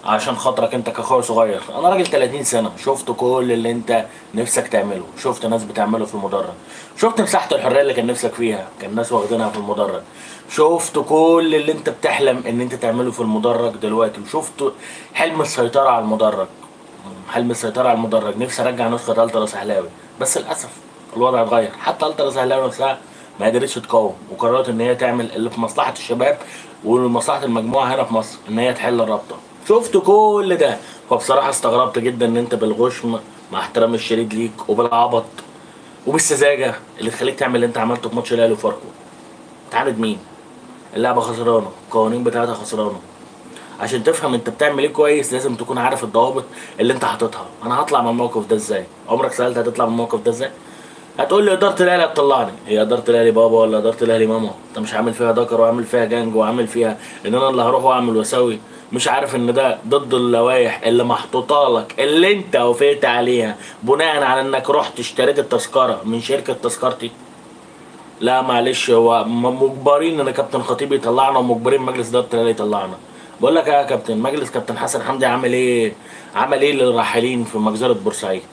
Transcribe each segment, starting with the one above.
عشان خاطرك انت كاخويا صغير انا راجل 30 سنه شفت كل اللي انت نفسك تعمله شفت ناس بتعمله في المدرج شفت مساحه الحريه اللي كان نفسك فيها كان ناس واخدينها في المدرج شفت كل اللي انت بتحلم ان انت تعمله في المدرج دلوقتي وشفت حلم السيطره على المدرج حلم السيطره على المدرج نفسي ارجع نسخه الترا سهلاوي بس للاسف الوضع اتغير حتى الترا سهلاوي نفسها ما قدرتش تقاوم وقررت ان هي تعمل اللي في مصلحه الشباب ومصلحه المجموعه هنا في مصر ان هي تحل الرابطه شفت كل ده فبصراحه استغربت جدا ان انت بالغشم مع احترام الشديد ليك وبالعبط وبالسذاجه اللي تخليك تعمل اللي انت عملته في ماتش الاهلي وفاركو تعاند مين اللعبه خسرانه القوانين بتاعتها خسرانه عشان تفهم انت بتعمل ايه كويس لازم تكون عارف الضوابط اللي انت حاططها انا هطلع من الموقف ده ازاي عمرك سالت هتطلع من الموقف ده ازاي هتقول لي اداره الاهلي هتطلعني هي اداره الاهلي بابا ولا اداره الاهلي ماما انت مش عامل فيها دكر وعامل فيها جانج وعامل فيها ان انا اللي هروح واعمل واسوي مش عارف ان ده ضد اللوائح اللي محطوطه لك اللي انت وافقت عليها بناء على انك رحت اشتريت التذكره من شركه تذكرتي لا معلش هو م- مجبرين ان كابتن خطيب يطلعنا ومجبرين مجلس اداره الاهلي يطلعنا بقول لك يا كابتن مجلس كابتن حسن حمدي عامل ايه عمل ايه للراحلين في مجزره بورسعيد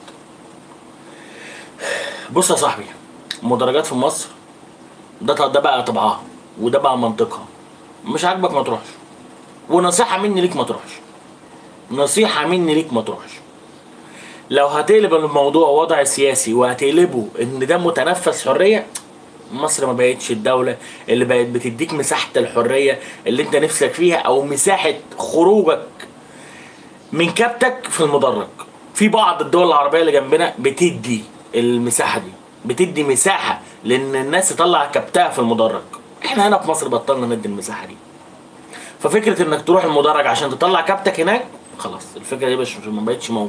بص يا صاحبي المدرجات في مصر ده ده بقى طبعها وده بقى منطقها مش عاجبك ما تروحش ونصيحه مني ليك ما تروحش نصيحه مني ليك ما تروحش لو هتقلب الموضوع وضع سياسي وهتقلبه ان ده متنفس حريه مصر ما بقتش الدولة اللي بقت بتديك مساحة الحرية اللي انت نفسك فيها او مساحة خروجك من كابتك في المدرج في بعض الدول العربية اللي جنبنا بتدي المساحة دي بتدي مساحة لان الناس تطلع كابتها في المدرج احنا هنا في مصر بطلنا ندي المساحة دي ففكرة انك تروح المدرج عشان تطلع كابتك هناك خلاص الفكرة دي مش ما بقتش موجودة